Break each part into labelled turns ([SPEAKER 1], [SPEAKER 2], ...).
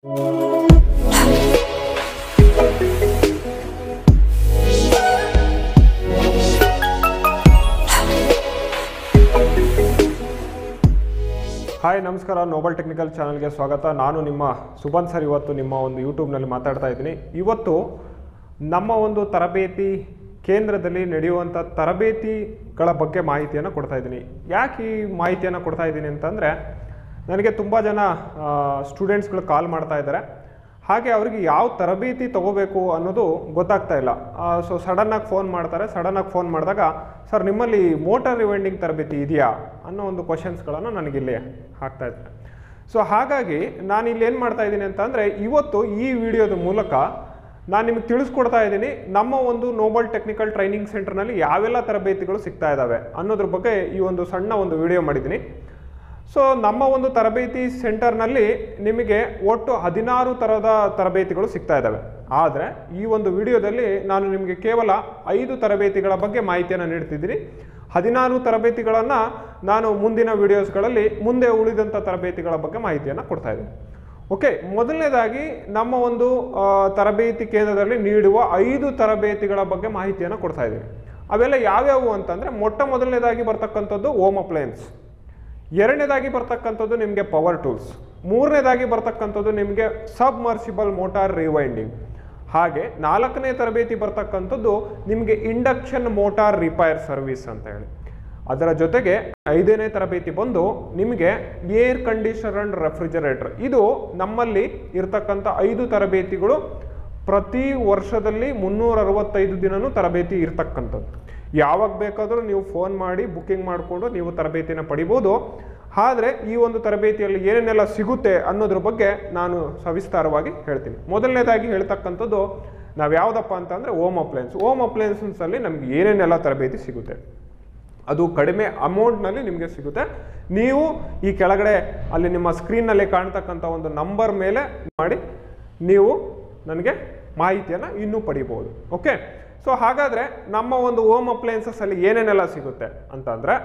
[SPEAKER 1] hi ನಮಸ್ಕಾರ Nobel technical ಚಾನಲ್ಗೆ ಸ್ವಾಗತ ನಾನು ನಿಮ್ಮ ಸುಬನ್ ಸರ್ ಇವತ್ತು ನಿಮ್ಮ ಒಂದು ಯೂಟ್ಯೂಬ್ನಲ್ಲಿ ಮಾತಾಡ್ತಾ ಇದ್ದೀನಿ ಇವತ್ತು ನಮ್ಮ ಒಂದು ತರಬೇತಿ ಕೇಂದ್ರದಲ್ಲಿ ನಡೆಯುವಂಥ ತರಬೇತಿಗಳ ಬಗ್ಗೆ ಮಾಹಿತಿಯನ್ನು ಕೊಡ್ತಾ ಇದ್ದೀನಿ ಯಾಕೆ ಈ ಮಾಹಿತಿಯನ್ನು ಕೊಡ್ತಾ ಇದ್ದೀನಿ ಅಂತಂದರೆ ನನಗೆ ತುಂಬ ಜನ ಸ್ಟೂಡೆಂಟ್ಸ್ಗಳು ಕಾಲ್ ಮಾಡ್ತಾ ಇದ್ದಾರೆ ಹಾಗೆ ಅವರಿಗೆ ಯಾವ ತರಬೇತಿ ತಗೋಬೇಕು ಅನ್ನೋದು ಗೊತ್ತಾಗ್ತಾ ಇಲ್ಲ ಸೊ ಸಡನ್ನಾಗಿ ಫೋನ್ ಮಾಡ್ತಾರೆ ಸಡನ್ನಾಗಿ ಫೋನ್ ಮಾಡಿದಾಗ ಸರ್ ನಿಮ್ಮಲ್ಲಿ ಮೋಟಾರ್ ರಿವೈಂಡಿಂಗ್ ತರಬೇತಿ ಇದೆಯಾ ಅನ್ನೋ ಒಂದು ಕ್ವಶನ್ಸ್ಗಳನ್ನು ನನಗಿಲ್ಲಿ ಹಾಕ್ತಾ ಇದ್ದಾರೆ ಸೊ ಹಾಗಾಗಿ ನಾನು ಇಲ್ಲಿ ಏನು ಮಾಡ್ತಾ ಇದ್ದೀನಿ ಅಂತಂದರೆ ಇವತ್ತು ಈ ವಿಡಿಯೋದ ಮೂಲಕ ನಾನು ನಿಮಗೆ ತಿಳಿಸ್ಕೊಡ್ತಾ ಇದ್ದೀನಿ ನಮ್ಮ ಒಂದು ನೋಬಲ್ ಟೆಕ್ನಿಕಲ್ ಟ್ರೈನಿಂಗ್ ಸೆಂಟರ್ನಲ್ಲಿ ಯಾವೆಲ್ಲ ತರಬೇತಿಗಳು ಸಿಗ್ತಾ ಇದ್ದಾವೆ ಅನ್ನೋದ್ರ ಬಗ್ಗೆ ಈ ಒಂದು ಸಣ್ಣ ಒಂದು ವಿಡಿಯೋ ಮಾಡಿದ್ದೀನಿ ಸೊ ನಮ್ಮ ಒಂದು ತರಬೇತಿ ಸೆಂಟರ್ನಲ್ಲಿ ನಿಮಗೆ ಒಟ್ಟು ಹದಿನಾರು ಥರದ ತರಬೇತಿಗಳು ಸಿಗ್ತಾ ಇದ್ದಾವೆ ಆದರೆ ಈ ಒಂದು ವಿಡಿಯೋದಲ್ಲಿ ನಾನು ನಿಮಗೆ ಕೇವಲ ಐದು ತರಬೇತಿಗಳ ಬಗ್ಗೆ ಮಾಹಿತಿಯನ್ನು ನೀಡ್ತಿದ್ದೀನಿ ಹದಿನಾರು ತರಬೇತಿಗಳನ್ನು ನಾನು ಮುಂದಿನ ವಿಡಿಯೋಸ್ಗಳಲ್ಲಿ ಮುಂದೆ ಉಳಿದಂಥ ತರಬೇತಿಗಳ ಬಗ್ಗೆ ಮಾಹಿತಿಯನ್ನು ಕೊಡ್ತಾ ಇದ್ದೀನಿ ಓಕೆ ಮೊದಲನೇದಾಗಿ ನಮ್ಮ ಒಂದು ಆ, ತರಬೇತಿ ಕೇಂದ್ರದಲ್ಲಿ ನೀಡುವ ಐದು ತರಬೇತಿಗಳ ಬಗ್ಗೆ ಮಾಹಿತಿಯನ್ನು ಕೊಡ್ತಾ ಇದ್ದೀನಿ ಅವೆಲ್ಲ ಯಾವ್ಯಾವು ಅಂತಂದರೆ ಮೊಟ್ಟ ಮೊದಲನೇದಾಗಿ ಬರ್ತಕ್ಕಂಥದ್ದು ಓಮ್ ಅಪ್ಲಯನ್ಸ್ ಎರಡನೇದಾಗಿ ಬರ್ತಕ್ಕಂಥದ್ದು ನಿಮಗೆ ಪವರ್ ಟೂಲ್ಸ್ ಮೂರನೇದಾಗಿ ಬರ್ತಕ್ಕಂಥದ್ದು ನಿಮಗೆ ಸಬ್ಮರ್ಸಿಬಲ್ ಮೋಟಾರ್ ರಿವೈಂಡಿಂಗ್ ಹಾಗೆ ನಾಲ್ಕನೇ ತರಬೇತಿ ಬರ್ತಕ್ಕಂಥದ್ದು ನಿಮಗೆ ಇಂಡಕ್ಷನ್ ಮೋಟಾರ್ ರಿಪೈರ್ ಸರ್ವಿಸ್ ಅಂತ ಹೇಳಿ ಅದರ ಜೊತೆಗೆ ಐದನೇ ತರಬೇತಿ ಬಂದು ನಿಮಗೆ ಏರ್ ಕಂಡೀಷನರ್ ಅಂಡ್ ರೆಫ್ರಿಜರೇಟರ್ ಇದು ನಮ್ಮಲ್ಲಿ ಇರ್ತಕ್ಕಂಥ ಐದು ತರಬೇತಿಗಳು ಪ್ರತಿ ವರ್ಷದಲ್ಲಿ ಮುನ್ನೂರ ಅರವತ್ತೈದು ದಿನನೂ ತರಬೇತಿ ಇರ್ತಕ್ಕಂಥದ್ದು ಯಾವಾಗ ಬೇಕಾದರೂ ನೀವು ಫೋನ್ ಮಾಡಿ ಬುಕ್ಕಿಂಗ್ ಮಾಡಿಕೊಂಡು ನೀವು ತರಬೇತಿನ ಪಡಿಬೋದು ಆದರೆ ಈ ಒಂದು ತರಬೇತಿಯಲ್ಲಿ ಏನೇನೆಲ್ಲ ಸಿಗುತ್ತೆ ಅನ್ನೋದ್ರ ಬಗ್ಗೆ ನಾನು ಸವಿಸ್ತಾರವಾಗಿ ಹೇಳ್ತೀನಿ ಮೊದಲನೇದಾಗಿ ಹೇಳ್ತಕ್ಕಂಥದ್ದು ನಾವು ಯಾವುದಪ್ಪ ಅಂತಂದರೆ ಓಮ್ ಅಪ್ಲಯನ್ಸ್ ಓಮ್ ಅಪ್ಲಯನ್ಸಲ್ಲಿ ನಮ್ಗೆ ಏನೇನೆಲ್ಲ ತರಬೇತಿ ಸಿಗುತ್ತೆ ಅದು ಕಡಿಮೆ ಅಮೌಂಟ್ನಲ್ಲಿ ನಿಮಗೆ ಸಿಗುತ್ತೆ ನೀವು ಈ ಕೆಳಗಡೆ ಅಲ್ಲಿ ನಿಮ್ಮ ಸ್ಕ್ರೀನ್ನಲ್ಲಿ ಕಾಣ್ತಕ್ಕಂಥ ಒಂದು ನಂಬರ್ ಮೇಲೆ ಮಾಡಿ ನೀವು ನನಗೆ ಮಾಹಿತಿಯನ್ನು ಇನ್ನೂ ಪಡಿಬೋದು ಓಕೆ ಸೊ ಹಾಗಾದರೆ ನಮ್ಮ ಒಂದು ಓಮ್ ಅಪ್ಲಯನ್ಸಸ್ ಅಲ್ಲಿ ಏನೇನೆಲ್ಲ ಸಿಗುತ್ತೆ ಅಂತಂದರೆ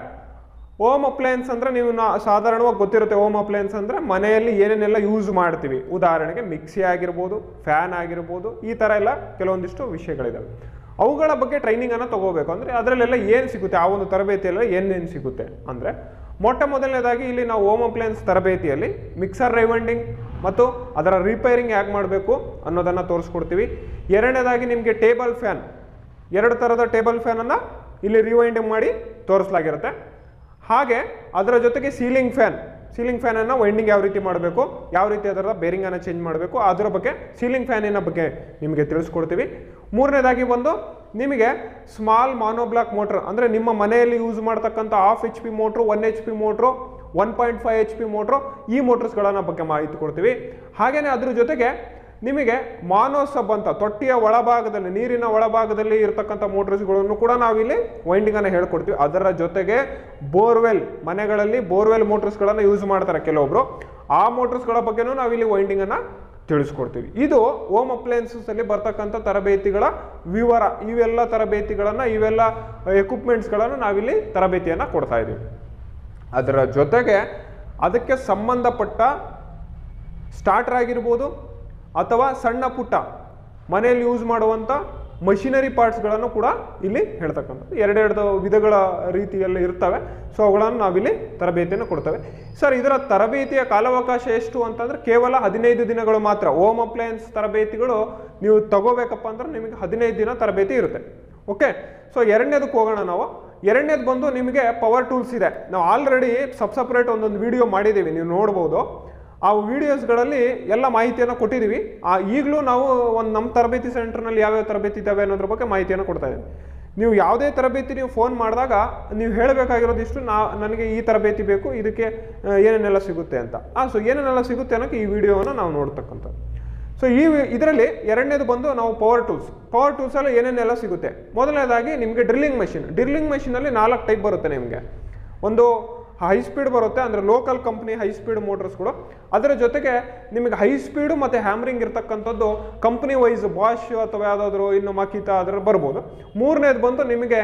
[SPEAKER 1] ಓಮ್ ಅಪ್ಲಯನ್ಸ್ ಅಂದರೆ ನೀವು ನಾ ಸಾಧಾರಣವಾಗಿ ಗೊತ್ತಿರುತ್ತೆ ಓಮ್ ಅಪ್ಲಯನ್ಸ್ ಅಂದರೆ ಮನೆಯಲ್ಲಿ ಏನೇನೆಲ್ಲ ಯೂಸ್ ಮಾಡ್ತೀವಿ ಉದಾಹರಣೆಗೆ ಮಿಕ್ಸಿ ಆಗಿರ್ಬೋದು ಫ್ಯಾನ್ ಆಗಿರ್ಬೋದು ಈ ಥರ ಎಲ್ಲ ಕೆಲವೊಂದಿಷ್ಟು ವಿಷಯಗಳಿದ್ದಾವೆ ಅವುಗಳ ಬಗ್ಗೆ ಟ್ರೈನಿಂಗನ್ನು ತಗೋಬೇಕು ಅಂದರೆ ಅದರಲ್ಲೆಲ್ಲ ಏನು ಸಿಗುತ್ತೆ ಆ ಒಂದು ತರಬೇತಿಯಲ್ಲ ಏನೇನು ಸಿಗುತ್ತೆ ಅಂದರೆ ಮೊಟ್ಟ ಮೊದಲನೇದಾಗಿ ಇಲ್ಲಿ ನಾವು ಓಮ್ ಅಪ್ಲಯನ್ಸ್ ತರಬೇತಿಯಲ್ಲಿ ಮಿಕ್ಸರ್ ರೈವಂಡಿಂಗ್ ಮತ್ತು ಅದರ ರಿಪೇರಿಂಗ್ ಹೇಗೆ ಮಾಡಬೇಕು ಅನ್ನೋದನ್ನು ತೋರಿಸ್ಕೊಡ್ತೀವಿ ಎರಡನೇದಾಗಿ ನಿಮಗೆ ಟೇಬಲ್ ಫ್ಯಾನ್ ಎರಡು ಥರದ ಟೇಬಲ್ ಫ್ಯಾನನ್ನು ಇಲ್ಲಿ ರಿವೈಂಡಿಂಗ್ ಮಾಡಿ ತೋರಿಸಲಾಗಿರುತ್ತೆ ಹಾಗೆ ಅದರ ಜೊತೆಗೆ ಸೀಲಿಂಗ್ ಫ್ಯಾನ್ ಸೀಲಿಂಗ್ ಫ್ಯಾನನ್ನು ವೈಂಡಿಂಗ್ ಯಾವ ರೀತಿ ಮಾಡಬೇಕು ಯಾವ ರೀತಿ ಅದರ ಬೇರಿಂಗನ್ನು ಚೇಂಜ್ ಮಾಡಬೇಕು ಅದರ ಬಗ್ಗೆ ಸೀಲಿಂಗ್ ಫ್ಯಾನಿನ ಬಗ್ಗೆ ನಿಮಗೆ ತಿಳಿಸ್ಕೊಡ್ತೀವಿ ಮೂರನೇದಾಗಿ ಬಂದು ನಿಮಗೆ ಸ್ಮಾಲ್ ಮಾನೋಬ್ಲಾಕ್ ಮೋಟ್ರ್ ಅಂದರೆ ನಿಮ್ಮ ಮನೆಯಲ್ಲಿ ಯೂಸ್ ಮಾಡ್ತಕ್ಕಂಥ half H P motor one H P motor one point five H P motor ಈ ಮೋಟ್ರಸ್ಗಳನ್ನು ಬಗ್ಗೆ ಮಾಹಿತಿ ಕೊಡ್ತೀವಿ ಹಾಗೆಯೇ ಅದ್ರ ಜೊತೆಗೆ ನಿಮಗೆ ಮಾನೋಸಬ್ ಅಂತ ತೊಟ್ಟಿಯ ಒಳಭಾಗದಲ್ಲಿ ನೀರಿನ ಒಳಭಾಗದಲ್ಲಿ ಇರತಕ್ಕಂಥ ಮೋಟರ್ಸ್ಗಳನ್ನು ಕೂಡ ನಾವಿಲ್ಲಿ ವೈಂಡಿಂಗನ್ನು ಹೇಳ್ಕೊಡ್ತೀವಿ ಅದರ ಜೊತೆಗೆ ಬೋರ್ವೆಲ್ ಮನೆಗಳಲ್ಲಿ ಬೋರ್ವೆಲ್ ಮೋಟರ್ಸ್ಗಳನ್ನು ಯೂಸ್ ಮಾಡ್ತಾರೆ ಕೆಲವೊಬ್ರು ಆ ಮೋಟರ್ಸ್ಗಳ ಬಗ್ಗೆನೂ ನಾವಿಲ್ಲಿ ವೈಂಡಿಂಗನ್ನು ತಿಳಿಸ್ಕೊಡ್ತೀವಿ ಇದು ಓಮ್ ಅಪ್ಲಯನ್ಸಸ್ ಅಲ್ಲಿ ಬರ್ತಕ್ಕಂಥ ತರಬೇತಿಗಳ ವಿವರ ಇವೆಲ್ಲ ತರಬೇತಿಗಳನ್ನು ಇವೆಲ್ಲ ಎಕ್ವಿಪ್ಮೆಂಟ್ಸ್ಗಳನ್ನು ನಾವಿಲ್ಲಿ ತರಬೇತಿಯನ್ನು ಕೊಡ್ತಾ ಇದ್ದೀವಿ ಅದರ ಜೊತೆಗೆ ಅದಕ್ಕೆ ಸಂಬಂಧಪಟ್ಟ ಸ್ಟಾರ್ಟರ್ ಆಗಿರ್ಬೋದು ಅಥವಾ ಸಣ್ಣ ಪುಟ್ಟ ಮನೆಯಲ್ಲಿ ಯೂಸ್ ಮಾಡುವಂಥ ಮಷಿನರಿ ಪಾರ್ಟ್ಸ್ಗಳನ್ನು ಕೂಡ ಇಲ್ಲಿ ಹೇಳ್ತಕ್ಕಂಥದ್ದು ಎರಡೆರಡು ವಿಧಗಳ ರೀತಿಯಲ್ಲಿ ಇರ್ತವೆ ಸೊ ಅವುಗಳನ್ನು ನಾವಿಲ್ಲಿ ತರಬೇತಿಯನ್ನು ಕೊಡ್ತೇವೆ ಸರ್ ಇದರ ತರಬೇತಿಯ ಕಾಲಾವಕಾಶ ಎಷ್ಟು ಅಂತಂದ್ರೆ ಕೇವಲ ಹದಿನೈದು ದಿನಗಳು ಮಾತ್ರ ಓಮ್ ಅಪ್ಲಯನ್ಸ್ ತರಬೇತಿಗಳು ನೀವು ತಗೋಬೇಕಪ್ಪ ಅಂದ್ರೆ ನಿಮಗೆ ಹದಿನೈದು ದಿನ ತರಬೇತಿ ಇರುತ್ತೆ ಓಕೆ ಸೊ ಎರಡನೇದಕ್ಕೆ ಹೋಗೋಣ ನಾವು ಎರಡನೇದು ಬಂದು ನಿಮಗೆ ಪವರ್ ಟೂಲ್ಸ್ ಇದೆ ನಾವು ಆಲ್ರೆಡಿ ಸಬ್ ಸಪ್ರೇಟ್ ಒಂದೊಂದು ವಿಡಿಯೋ ಮಾಡಿದ್ದೀವಿ ನೀವು ನೋಡ್ಬೋದು ಆ ವಿಡಿಯೋಸ್ಗಳಲ್ಲಿ ಎಲ್ಲ ಮಾಹಿತಿಯನ್ನು ಕೊಟ್ಟಿದ್ದೀವಿ ಆ ಈಗಲೂ ನಾವು ಒಂದು ನಮ್ಮ ತರಬೇತಿ ಸೆಂಟರ್ನಲ್ಲಿ ಯಾವ್ಯಾವ ತರಬೇತಿ ಇದ್ದಾವೆ ಅನ್ನೋದ್ರ ಬಗ್ಗೆ ಮಾಹಿತಿಯನ್ನು ಕೊಡ್ತಾ ಇದ್ದೀವಿ ನೀವು ಯಾವುದೇ ತರಬೇತಿ ನೀವು ಫೋನ್ ಮಾಡಿದಾಗ ನೀವು ಹೇಳಬೇಕಾಗಿರೋದಿಷ್ಟು ನಾ ನನಗೆ ಈ ತರಬೇತಿ ಬೇಕು ಇದಕ್ಕೆ ಆ, ಏನೇನೆಲ್ಲ ಸಿಗುತ್ತೆ ಅಂತ ಆ ಸೊ ಏನೇನೆಲ್ಲ ಸಿಗುತ್ತೆ ಅನ್ನೋಕ್ಕೆ ಈ ವಿಡಿಯೋವನ್ನು ನಾವು ನೋಡ್ತಕ್ಕಂಥದ್ದು ಸೊ ಈ ಇದರಲ್ಲಿ ಎರಡನೇದು ಬಂದು ನಾವು ಪವರ್ ಟೂಲ್ಸ್ ಪವರ್ ಟೂಲ್ಸಲ್ಲಿ ಏನೇನೆಲ್ಲ ಸಿಗುತ್ತೆ ಮೊದಲನೇದಾಗಿ ನಿಮಗೆ ಡ್ರಿಲ್ಲಿಂಗ್ ಮೆಷಿನ್ ಡ್ರಿಲ್ಲಿಂಗ್ ಮೆಷಿನಲ್ಲಿ ನಾಲ್ಕು ಟೈಪ್ ಬರುತ್ತೆ ನಿಮಗೆ ಒಂದು ಹೈ ಸ್ಪೀಡ್ ಬರುತ್ತೆ ಅಂದರೆ ಲೋಕಲ್ ಕಂಪ್ನಿ ಹೈ ಸ್ಪೀಡ್ ಮೋಟರ್ಸ್ಗಳು ಅದರ ಜೊತೆಗೆ ನಿಮಗೆ ಹೈ ಸ್ಪೀಡು ಮತ್ತು ಹ್ಯಾಮ್ರಿಂಗ್ ಇರ್ತಕ್ಕಂಥದ್ದು ಕಂಪ್ನಿ ವೈಸ್ ಬಾಷ್ ಅಥವಾ ಯಾವುದಾದ್ರು ಇನ್ನು ಮಕಿತಾ ಅದರ ಬರ್ಬೋದು ಮೂರನೇದು ಬಂದು ನಿಮಗೆ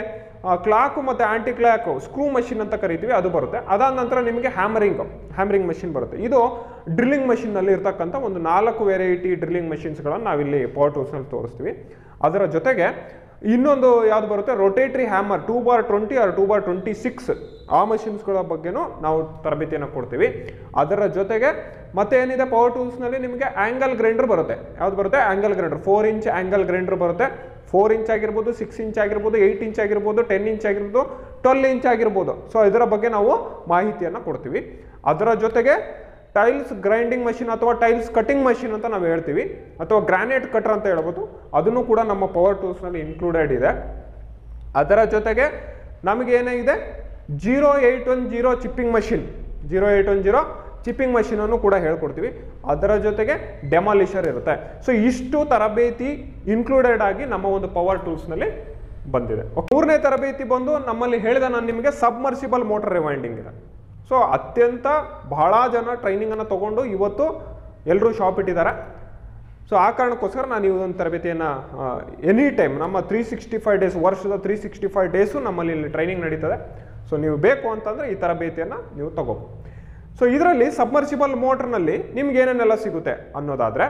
[SPEAKER 1] ಕ್ಲಾಕು ಮತ್ತು ಆಂಟಿ ಕ್ಲಾಕು ಸ್ಕ್ರೂ ಮಷಿನ್ ಅಂತ ಕರಿತೀವಿ ಅದು ಬರುತ್ತೆ ಅದಾದ ನಂತರ ನಿಮಗೆ ಹ್ಯಾಮರಿಂಗ್ ಹ್ಯಾಮರಿಂಗ್ ಮಷಿನ್ ಬರುತ್ತೆ ಇದು ಡ್ರಿಲ್ಲಿಂಗ್ ಮಷಿನ್ನಲ್ಲಿ ಇರ್ತಕ್ಕಂಥ ಒಂದು ನಾಲ್ಕು ವೆರೈಟಿ ಡ್ರಿಲ್ಲಿಂಗ್ ಮಷಿನ್ಸ್ಗಳನ್ನು ನಾವಿಲ್ಲಿ ಪವರ್ ಟೂಲ್ಸ್ನಲ್ಲಿ ತೋರಿಸ್ತೀವಿ ಅದರ ಜೊತೆಗೆ ಇನ್ನೊಂದು ಯಾವ್ದು ಬರುತ್ತೆ rotary hammer two bar twenty or two bar twenty six ಆ ಮಷಿನ್ಸ್ಗಳ ಬಗ್ಗೆನೂ ನಾವು ತರಬೇತಿಯನ್ನು ಕೊಡ್ತೀವಿ ಅದರ ಜೊತೆಗೆ ಮತ್ತೆ ಏನಿದೆ ಪವರ್ ಟೂಲ್ಸ್ನಲ್ಲಿ ನಿಮಗೆ ಆ್ಯಂಗಲ್ ಗ್ರೈಂಡರ್ ಬರುತ್ತೆ ಯಾವ್ದು ಬರುತ್ತೆ angle grinder four inch angle grinder ಬರುತ್ತೆ ಫೋರ್ ಇಂಚ್ ಆಗಿರ್ಬೋದು ಸಿಕ್ಸ್ ಇಂಚ್ ಆಗಿರ್ಬೋದು ಏಯ್ಟ್ ಇಂಚ್ ಆಗಿರ್ಬೋದು ಟೆನ್ ಇಂಚ್ ಆಗಿರ್ಬೋದು ಟ್ವೆಲ್ ಇಂಚ್ ಆಗಿರ್ಬೋದು ಸೊ ಇದರ ಬಗ್ಗೆ ನಾವು ಮಾಹಿತಿಯನ್ನು ಕೊಡ್ತೀವಿ ಅದರ ಜೊತೆಗೆ ಟೈಲ್ಸ್ ಗ್ರೈಂಡಿಂಗ್ ಮಷಿನ್ ಅಥವಾ ಟೈಲ್ಸ್ ಕಟಿಂಗ್ ಮಷಿನ್ ಅಂತ ನಾವು ಹೇಳ್ತೀವಿ ಅಥವಾ ಗ್ರಾನೈಟ್ ಕಟರ್ ಅಂತ ಹೇಳ್ಬೋದು ಅದನ್ನು ಕೂಡ ನಮ್ಮ ಪವರ್ ಟೂಲ್ಸ್ನಲ್ಲಿ ಇನ್ಕ್ಲೂಡೆಡ್ ಇದೆ ಅದರ ಜೊತೆಗೆ ನಮಗೆ ಏನಿದೆ zero eight one zero chipping machine zero eight one zero chipping ಮಷಿನನ್ನು ಕೂಡ ಹೇಳ್ಕೊಡ್ತೀವಿ ಅದರ ಜೊತೆಗೆ ಡೆಮಾಲಿಷರ್ ಇರುತ್ತೆ ಸೊ ಇಷ್ಟು ತರಬೇತಿ ಇನ್ಕ್ಲೂಡೆಡ್ ಆಗಿ ನಮ್ಮ ಒಂದು ಪವರ್ ಟೂಲ್ಸ್ನಲ್ಲಿ ಬಂದಿದೆ ಮೂರನೇ ತರಬೇತಿ ಬಂದು ನಮ್ಮಲ್ಲಿ ಹೇಳಿದ ನಾನು ನಿಮಗೆ ಸಬ್ಮರ್ಸಿಬಲ್ ಮೋಟರ್ ರಿವೈಂಡಿಂಗ್ ಇದೆ ಸೊ ಅತ್ಯಂತ ಬಹಳ ಜನ ಟ್ರೈನಿಂಗನ್ನು ತಗೊಂಡು ಇವತ್ತು ಎಲ್ಲರೂ ಶಾಪ್ ಇಟ್ಟಿದ್ದಾರೆ ಸೊ ಆ ಕಾರಣಕ್ಕೋಸ್ಕರ ನಾನು ಈ ಒಂದು ತರಬೇತಿಯನ್ನು ಎನಿ ಟೈಮ್ ನಮ್ಮ ತ್ರೀ ಸಿಕ್ಸ್ಟಿ ಫೈವ್ ಡೇಸ್ ವರ್ಷದ ತ್ರೀ ಸಿಕ್ಸ್ಟಿ ಫೈವ್ ಡೇಸು ನಮ್ಮಲ್ಲಿ ಇಲ್ಲಿ ಟ್ರೈನಿಂಗ್ ನಡೀತದೆ ಸೊ ನೀವು ಬೇಕು ಅಂತಂದರೆ ಈ ತರಬೇತಿಯನ್ನು ನೀವು ತಗೋಬೋದು ಸೊ ಇದರಲ್ಲಿ ಸಬ್ಮರ್ಸಿಬಲ್ ಮೋಟ್ರ್ನಲ್ಲಿ ನಿಮ್ಗೆ ಏನೇನೆಲ್ಲ ಸಿಗುತ್ತೆ ಅನ್ನೋದಾದರೆ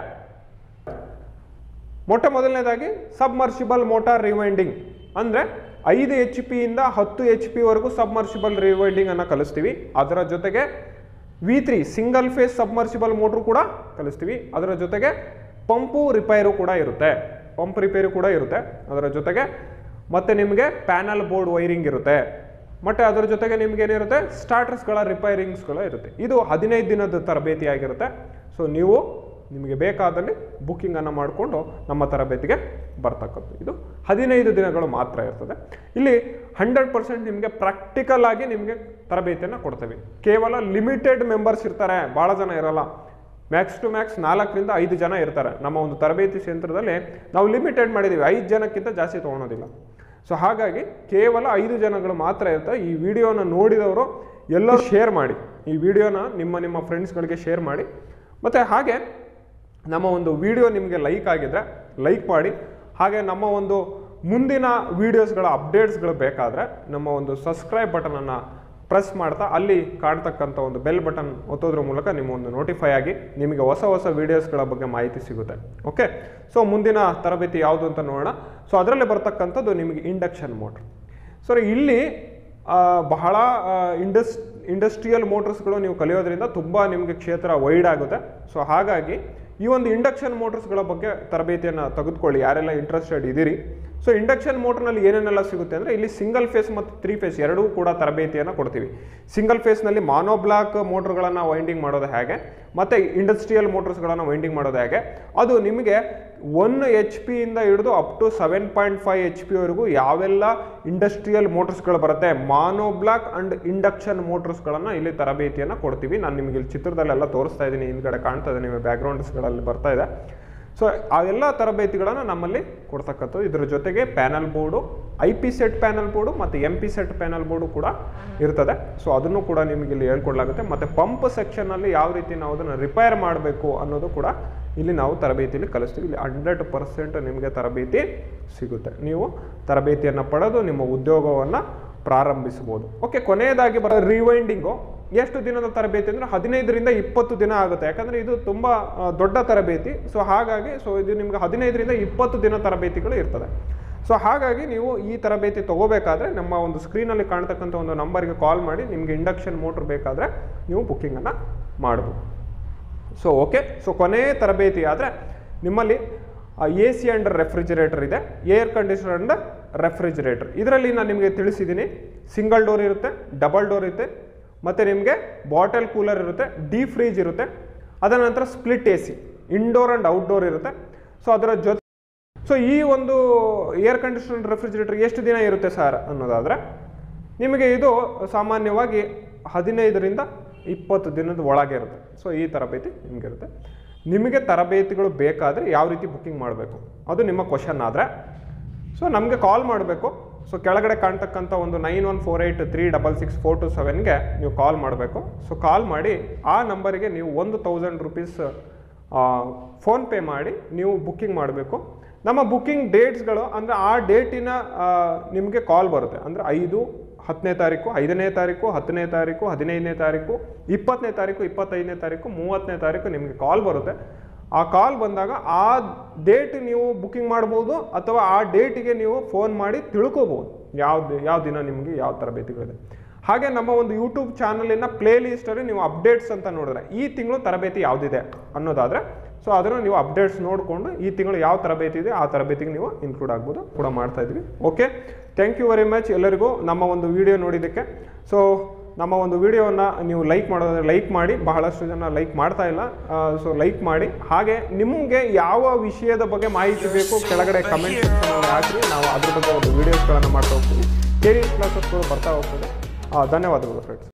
[SPEAKER 1] ಮೊಟ್ಟ ಮೊದಲನೇದಾಗಿ ಸಬ್ಮರ್ಸಿಬಲ್ ಮೋಟಾರ್ ರಿವೈಂಡಿಂಗ್ ಅಂದರೆ ಐದು ಎಚ್ ಪಿಯಿಂದ ಹತ್ತು ಎಚ್ ಪಿವರೆಗೂ ಸಬ್ಮರ್ಸಿಬಲ್ ರಿವೈಂಡಿಂಗ್ ಅನ್ನು ಕಲಿಸ್ತೀವಿ ಅದರ ಜೊತೆಗೆ V three single phase submersible motor ಕೂಡ ಕಲಿಸ್ತೀವಿ ಅದರ ಜೊತೆಗೆ ಪಂಪು ರಿಪೈರು ಕೂಡ ಇರುತ್ತೆ ಪಂಪ್ ರಿಪೇರಿ ಕೂಡ ಇರುತ್ತೆ ಅದರ ಜೊತೆಗೆ ಮತ್ತೆ ನಿಮಗೆ ಪ್ಯಾನಲ್ ಬೋರ್ಡ್ ವೈರಿಂಗ್ ಇರುತ್ತೆ ಮತ್ತೆ ಅದರ ಜೊತೆಗೆ ನಿಮ್ಗೆ ಏನಿರುತ್ತೆ ಸ್ಟಾರ್ಟರ್ಸ್ಗಳ ರಿಪೈರಿಂಗ್ಸ್ಗಳು ಇರುತ್ತೆ ಇದು ಹದಿನೈದು ದಿನದ ತರಬೇತಿ ಆಗಿರುತ್ತೆ ಸೊ ನೀವು ನಿಮಗೆ ಬೇಕಾದಲ್ಲಿ ಬುಕ್ಕಿಂಗನ್ನು ಮಾಡಿಕೊಂಡು ನಮ್ಮ ತರಬೇತಿಗೆ ಬರ್ತಕ್ಕದ್ದು ಇದು ಹದಿನೈದು ದಿನಗಳು ಮಾತ್ರ ಇರ್ತದೆ ಇಲ್ಲಿ ಹಂಡ್ರೆಡ್ ಪರ್ಸೆಂಟ್ ನಿಮಗೆ ಪ್ರಾಕ್ಟಿಕಲ್ ಆಗಿ ನಿಮಗೆ ತರಬೇತಿಯನ್ನು ಕೊಡ್ತೇವೆ ಕೇವಲ ಲಿಮಿಟೆಡ್ ಮೆಂಬರ್ಸ್ ಇರ್ತಾರೆ ಭಾಳ ಜನ ಇರಲ್ಲ ಮ್ಯಾಕ್ಸ್ ಟು ಮ್ಯಾಕ್ಸ್ ನಾಲ್ಕರಿಂದ ಐದು ಜನ ಇರ್ತಾರೆ ನಮ್ಮ ಒಂದು ತರಬೇತಿ ಕೇಂದ್ರದಲ್ಲಿ ನಾವು ಲಿಮಿಟೆಡ್ ಮಾಡಿದ್ದೀವಿ ಐದು ಜನಕ್ಕಿಂತ ಜಾಸ್ತಿ ತೊಗೊಳೋದಿಲ್ಲ ಸೊ ಹಾಗಾಗಿ ಕೇವಲ ಐದು ಜನಗಳು ಮಾತ್ರ ಇರ್ತಾರೆ ಈ ವಿಡಿಯೋನ ನೋಡಿದವರು ಎಲ್ಲರೂ ಶೇರ್ ಮಾಡಿ ಈ ವಿಡಿಯೋನ ನಿಮ್ಮ ನಿಮ್ಮ ಫ್ರೆಂಡ್ಸ್ಗಳಿಗೆ ಶೇರ್ ಮಾಡಿ ಮತ್ತು ಹಾಗೆ ನಮ್ಮ ಒಂದು ವಿಡಿಯೋ ನಿಮಗೆ ಲೈಕ್ ಆಗಿದ್ರೆ ಲೈಕ್ ಮಾಡಿ ಹಾಗೆ ನಮ್ಮ ಒಂದು ಮುಂದಿನ ವೀಡಿಯೋಸ್ಗಳ ಅಪ್ಡೇಟ್ಸ್ಗಳು ಬೇಕಾದರೆ ನಮ್ಮ ಒಂದು ಸಬ್ಸ್ಕ್ರೈಬ್ ಬಟನನ್ನು ಪ್ರೆಸ್ ಮಾಡ್ತಾ ಅಲ್ಲಿ ಕಾಣ್ತಕ್ಕಂಥ ಒಂದು ಬೆಲ್ ಬಟನ್ ಒತ್ತೋದ್ರ ಮೂಲಕ ನಿಮ್ಮ ಒಂದು ನೋಟಿಫೈ ಆಗಿ ನಿಮಗೆ ಹೊಸ ಹೊಸ ವೀಡಿಯೋಸ್ಗಳ ಬಗ್ಗೆ ಮಾಹಿತಿ ಸಿಗುತ್ತೆ ಓಕೆ ಸೊ ಮುಂದಿನ ತರಬೇತಿ ಯಾವುದು ಅಂತ ನೋಡೋಣ ಸೊ ಅದರಲ್ಲಿ ಬರ್ತಕ್ಕಂಥದ್ದು ನಿಮಗೆ ಇಂಡಕ್ಷನ್ ಮೋಟ್ರ್ ಸೊ ಇಲ್ಲಿ ಆ, ಬಹಳ ಇಂಡಸ್ ಇಂಡಸ್ಟ್ರಿಯಲ್ ಮೋಟರ್ಸ್ಗಳು ನೀವು ಕಲಿಯೋದ್ರಿಂದ ತುಂಬ ನಿಮಗೆ ಕ್ಷೇತ್ರ ವೈಡ್ ಆಗುತ್ತೆ ಸೊ ಹಾಗಾಗಿ ಈ ಒಂದು ಇಂಡಕ್ಷನ್ ಮೋಟರ್ಸ್ಗಳ ಬಗ್ಗೆ ತರಬೇತಿಯನ್ನು ತೆಗೆದುಕೊಳ್ಳಿ ಯಾರೆಲ್ಲ ಇಂಟ್ರೆಸ್ಟೆಡ್ ಇದ್ದೀರಿ ಸೊ ಇಂಡಕ್ಷನ್ ಮೋಟರ್ನಲ್ಲಿ ಏನೇನೆಲ್ಲ ಸಿಗುತ್ತೆ ಅಂದರೆ ಇಲ್ಲಿ ಸಿಂಗಲ್ ಫೇಸ್ ಮತ್ತು ತ್ರೀ ಫೇಸ್ ಎರಡೂ ಕೂಡ ತರಬೇತಿಯನ್ನು ಕೊಡ್ತೀವಿ ಸಿಂಗಲ್ ಫೇಸ್ನಲ್ಲಿ ಮಾನೋಬ್ಲಾಕ್ ಮೋಟ್ರ್ಗಳನ್ನು ವೈಂಡಿಂಗ್ ಮಾಡೋದು ಹೇಗೆ ಮತ್ತು ಇಂಡಸ್ಟ್ರಿಯಲ್ ಮೋಟರ್ಸ್ಗಳನ್ನು ವೈಂಡಿಂಗ್ ಮಾಡೋದು ಹೇಗೆ ಅದು ನಿಮಗೆ ಒನ್ ಎಚ್ ಪಿಯಿಂದ ಹಿಡಿದು up to seven point five H ಪಿವರೆಗೂ ಯಾವೆಲ್ಲ ಇಂಡಸ್ಟ್ರಿಯಲ್ ಮೋಟರ್ಸ್ಗಳು ಬರುತ್ತೆ ಮಾನೋಬ್ಲಾಕ್ ಅಂಡ್ ಇಂಡಕ್ಷನ್ ಮೋಟರ್ಸ್ಗಳನ್ನು ಇಲ್ಲಿ ತರಬೇತಿಯನ್ನು ಕೊಡ್ತೀವಿ ನಾನು ನಿಮಗೆ ಇಲ್ಲಿ ಚಿತ್ರದಲ್ಲೆಲ್ಲ ತೋರಿಸ್ತಾ ಇದ್ದೀನಿ ಹಿಂದ್ಗಡೆ ಕಾಣ್ತಾ ಇದೆ ನಿಮಗೆ ಬ್ಯಾಕ್ಗ್ರೌಂಡ್ಸ್ಗಳಲ್ಲಿ ಬರ್ತಾ ಇದೆ ಸೊ ಅವೆಲ್ಲ ತರಬೇತಿಗಳನ್ನು ನಮ್ಮಲ್ಲಿ ಕೊಡ್ತಕ್ಕಂಥದ್ದು ಇದರ ಜೊತೆಗೆ panel board I P set panel board ಮತ್ತು M P set panel board ಕೂಡ ಇರ್ತದೆ ಸೊ ಅದನ್ನು ಕೂಡ ನಿಮಗೆ ಇಲ್ಲಿ ಹೇಳ್ಕೊಡ್ಲಾಗುತ್ತೆ ಮತ್ತು ಪಂಪ್ ಸೆಕ್ಷನಲ್ಲಿ ಯಾವ ರೀತಿ ನಾವು ಅದನ್ನು ರಿಪೇರ್ ಮಾಡಬೇಕು ಅನ್ನೋದು ಕೂಡ ಇಲ್ಲಿ ನಾವು ತರಬೇತಿಯಲ್ಲಿ ಕಲಿಸ್ತೀವಿ ಇಲ್ಲಿ ಹಂಡ್ರೆಡ್ ಪರ್ಸೆಂಟ್ ನಿಮಗೆ ತರಬೇತಿ ಸಿಗುತ್ತೆ ನೀವು ತರಬೇತಿಯನ್ನು ಪಡೆದು ನಿಮ್ಮ ಉದ್ಯೋಗವನ್ನು ಪ್ರಾರಂಭಿಸ್ಬೋದು ಓಕೆ ಕೊನೆಯದಾಗಿ ಬರೋ ರಿವೈಂಡಿಂಗು ಎಷ್ಟು ದಿನದ ತರಬೇತಿ ಅಂದರೆ ಹದಿನೈದರಿಂದ ಇಪ್ಪತ್ತು ದಿನ ಆಗುತ್ತೆ ಯಾಕಂದರೆ ಇದು ತುಂಬ ಆ, ದೊಡ್ಡ ತರಬೇತಿ ಸೊ ಹಾಗಾಗಿ ಸೊ ಇದು ನಿಮ್ಗೆ ಹದಿನೈದರಿಂದ ಇಪ್ಪತ್ತು ದಿನ ತರಬೇತಿಗಳು ಇರ್ತದೆ ಸೊ ಹಾಗಾಗಿ ನೀವು ಈ ತರಬೇತಿ ತಗೋಬೇಕಾದ್ರೆ ನಮ್ಮ ಒಂದು ಸ್ಕ್ರೀನಲ್ಲಿ ಕಾಣ್ತಕ್ಕಂಥ ಒಂದು ನಂಬರ್ಗೆ ಕಾಲ್ ಮಾಡಿ ನಿಮಗೆ ಇಂಡಕ್ಷನ್ ಮೋಟ್ರ್ ಬೇಕಾದರೆ ನೀವು ಬುಕ್ಕಿಂಗನ್ನು ಮಾಡ್ಬೋದು ಸೊ ಓಕೆ ಸೊ ಕೊನೆ ತರಬೇತಿ ಆದರೆ ನಿಮ್ಮಲ್ಲಿ ಎ ಸಿ ಆ್ಯಂಡ್ ರೆಫ್ರಿಜರೇಟರ್ ಇದೆ ಏರ್ ಕಂಡೀಷನರ್ ಅಂಡ್ ರೆಫ್ರಿಜರೇಟರ್ ಇದರಲ್ಲಿ ನಾನು ನಿಮಗೆ ತಿಳಿಸಿದ್ದೀನಿ ಸಿಂಗಲ್ ಡೋರ್ ಇರುತ್ತೆ ಡಬಲ್ ಡೋರ್ ಇರುತ್ತೆ ಮತ್ತು ನಿಮಗೆ ಬಾಟಲ್ ಕೂಲರ್ ಇರುತ್ತೆ ಡೀ ಫ್ರೀಜ್ ಇರುತ್ತೆ ಅದರ ನಂತರ split A C indoor and outdoor ಇರುತ್ತೆ ಸೊ ಅದರ ಜೊತೆ ಸೊ ಈ ಒಂದು ಏರ್ ಕಂಡೀಷನರ್ ರೆಫ್ರಿಜರೇಟರ್ ಎಷ್ಟು ದಿನ ಇರುತ್ತೆ ಸರ್ ಅನ್ನೋದಾದರೆ ನಿಮಗೆ ಇದು ಸಾಮಾನ್ಯವಾಗಿ ಹದಿನೈದರಿಂದ ಇಪ್ಪತ್ತು ದಿನದ ಒಳಗೆ ಇರುತ್ತೆ ಸೊ ಈ ತರಬೇತಿ ನಿಮಗೆ ಇರುತ್ತೆ ನಿಮಗೆ ತರಬೇತಿಗಳು ಬೇಕಾದರೆ ಯಾವ ರೀತಿ ಬುಕ್ಕಿಂಗ್ ಮಾಡಬೇಕು ಅದು ನಿಮ್ಮ ಕ್ವಶನ್ ಆದರೆ ಸೊ ನಮಗೆ ಕಾಲ್ ಮಾಡಬೇಕು ಸೊ ಕೆಳಗಡೆ ಕಾಣ್ತಕ್ಕಂಥ ಒಂದು nine one four eight three double six four two ಸೆವೆನ್ಗೆ ನೀವು ಕಾಲ್ ಮಾಡಬೇಕು ಸೊ ಕಾಲ್ ಮಾಡಿ ಆ ನಂಬರಿಗೆ ನೀವು ಒಂದು ತೌಸಂಡ್ ರುಪೀಸ್ ಫೋನ್ಪೇ ಮಾಡಿ ನೀವು ಬುಕ್ಕಿಂಗ್ ಮಾಡಬೇಕು ನಮ್ಮ ಬುಕ್ಕಿಂಗ್ ಡೇಟ್ಸ್ಗಳು ಅಂದರೆ ಆ ಡೇಟಿನ ನಿಮಗೆ ಕಾಲ್ ಬರುತ್ತೆ ಅಂದರೆ ಐದು ಹತ್ತನೇ ತಾರೀಕು ಐದನೇ ತಾರೀಕು ಹತ್ತನೇ ತಾರೀಕು ಹದಿನೈದನೇ ತಾರೀಕು ಇಪ್ಪತ್ತನೇ ತಾರೀಕು ಇಪ್ಪತ್ತೈದನೇ ತಾರೀಕು ಮೂವತ್ತನೇ ತಾರೀಕು ನಿಮಗೆ ಕಾಲ್ ಬರುತ್ತೆ ಆ ಕಾಲ್ ಬಂದಾಗ ಆ ಡೇಟ್ ನೀವು ಬುಕ್ಕಿಂಗ್ ಮಾಡ್ಬೋದು ಅಥವಾ ಆ ಡೇಟಿಗೆ ನೀವು ಫೋನ್ ಮಾಡಿ ತಿಳ್ಕೊಬೋದು ಯಾವ್ದು ಯಾವ ದಿನ ನಿಮಗೆ ಯಾವ ತರಬೇತಿಗಳಿದೆ ಹಾಗೆ ನಮ್ಮ ಒಂದು ಯೂಟ್ಯೂಬ್ ಚಾನಲಿನ ಪ್ಲೇ ಲಿಸ್ಟಲ್ಲಿ ನೀವು ಅಪ್ಡೇಟ್ಸ್ ಅಂತ ನೋಡಿದ್ರೆ ಈ ತಿಂಗಳು ತರಬೇತಿ ಯಾವುದಿದೆ ಅನ್ನೋದಾದರೆ ಸೊ ಅದನ್ನು ನೀವು ಅಪ್ಡೇಟ್ಸ್ ನೋಡಿಕೊಂಡು ಈ ತಿಂಗಳು ಯಾವ ತರಬೇತಿ ಇದೆ ಆ ತರಬೇತಿಗೆ ನೀವು ಇನ್ಕ್ಲೂಡ್ ಆಗ್ಬೋದು ಕೂಡ ಮಾಡ್ತಾ ಇದ್ವಿ okay thank you very much ಎಲ್ಲರಿಗೂ ನಮ್ಮ ಒಂದು ವಿಡಿಯೋ ನೋಡಿದ್ದಕ್ಕೆ ಸೊ ನಮ್ಮ ಒಂದು ವಿಡಿಯೋನ ನೀವು ಲೈಕ್ ಮಾಡೋದಾದ್ರೆ ಲೈಕ್ ಮಾಡಿ ಬಹಳಷ್ಟು ಜನ ಲೈಕ್ ಮಾಡ್ತಾ ಇಲ್ಲ ಸೊ ಲೈಕ್ ಮಾಡಿ ಹಾಗೆ ನಿಮಗೆ ಯಾವ ವಿಷಯದ ಬಗ್ಗೆ ಮಾಹಿತಿ ಬೇಕು ಕೆಳಗಡೆ ಕಮೆಂಟ್ ಸೆಕ್ಷನಲ್ಲಿ ಹಾಕಿ ನಾವು ಅದ್ರ ಬಗ್ಗೆ ಒಂದು ವೀಡಿಯೋಸ್ಗಳನ್ನು ಮಾಡ್ತಾ ಹೋಗ್ತೀವಿ ಕೆರಿಯರ್ ಕ್ಲಾಸಸ್ಗಳು ಬರ್ತಾ ಹೋಗ್ತದೆ ಆ, ಧನ್ಯವಾದಗಳು ಫ್ರೆಂಡ್ಸ್